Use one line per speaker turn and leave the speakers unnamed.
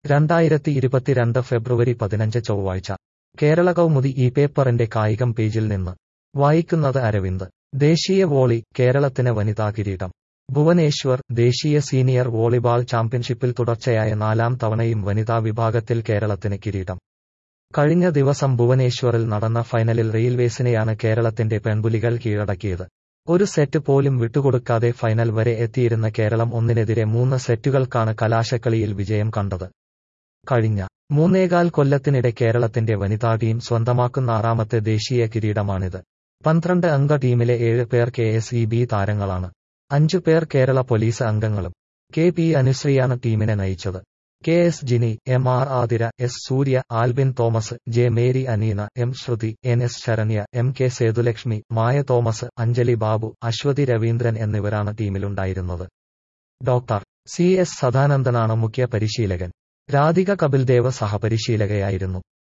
രണ്ടായിരത്തി ഇരുപത്തിരണ്ട് ഫെബ്രുവരി പതിനഞ്ച് ചൊവ്വാഴ്ച കേരള കൗമുദി ഈ പേപ്പറിന്റെ കായികം പേജിൽ നിന്ന് വായിക്കുന്നത് അരവിന്ദ് ദേശീയ വോളി കേരളത്തിന് വനിതാ കിരീടം ഭുവനേശ്വർ ദേശീയ സീനിയർ വോളിബാൾ ചാമ്പ്യൻഷിപ്പിൽ തുടർച്ചയായ നാലാം തവണയും വനിതാ വിഭാഗത്തിൽ കേരളത്തിന് കിരീടം കഴിഞ്ഞ ദിവസം ഭുവനേശ്വറിൽ നടന്ന ഫൈനലിൽ റെയിൽവേസിനെയാണ് കേരളത്തിന്റെ പെൺപുലികൾ കീഴടക്കിയത് ഒരു സെറ്റ് പോലും വിട്ടുകൊടുക്കാതെ ഫൈനൽ വരെ എത്തിയിരുന്ന കേരളം ഒന്നിനെതിരെ മൂന്ന് സെറ്റുകൾക്കാണ് കലാശക്കളിയിൽ വിജയം കണ്ടത് കഴിഞ്ഞ മൂന്നേകാൽ കൊല്ലത്തിനിടെ കേരളത്തിന്റെ വനിതാ ടീം സ്വന്തമാക്കുന്ന ആറാമത്തെ ദേശീയ കിരീടമാണിത് പന്ത്രണ്ട് അംഗ ടീമിലെ ഏഴ് പേർ കെ എസ് ഇ ബി താരങ്ങളാണ് അഞ്ചു പേർ കേരള പോലീസ് അംഗങ്ങളും കെ പി അനുശ്രീയാണ് ടീമിനെ നയിച്ചത് K S Jini M R Athira S സൂര്യ Albin Thomas J Mary Aneena M ശ്രുതി N S Saranya M K Sethulakshmi മായ തോമസ് അഞ്ജലി ബാബു അശ്വതി രവീന്ദ്രൻ എന്നിവരാണ് ടീമിലുണ്ടായിരുന്നത് ഡോക്ടർ സി എസ് സദാനന്ദനാണ് മുഖ്യ പരിശീലകൻ രാധിക കപിൽദേവ് സഹപരിശീലകയായിരുന്നു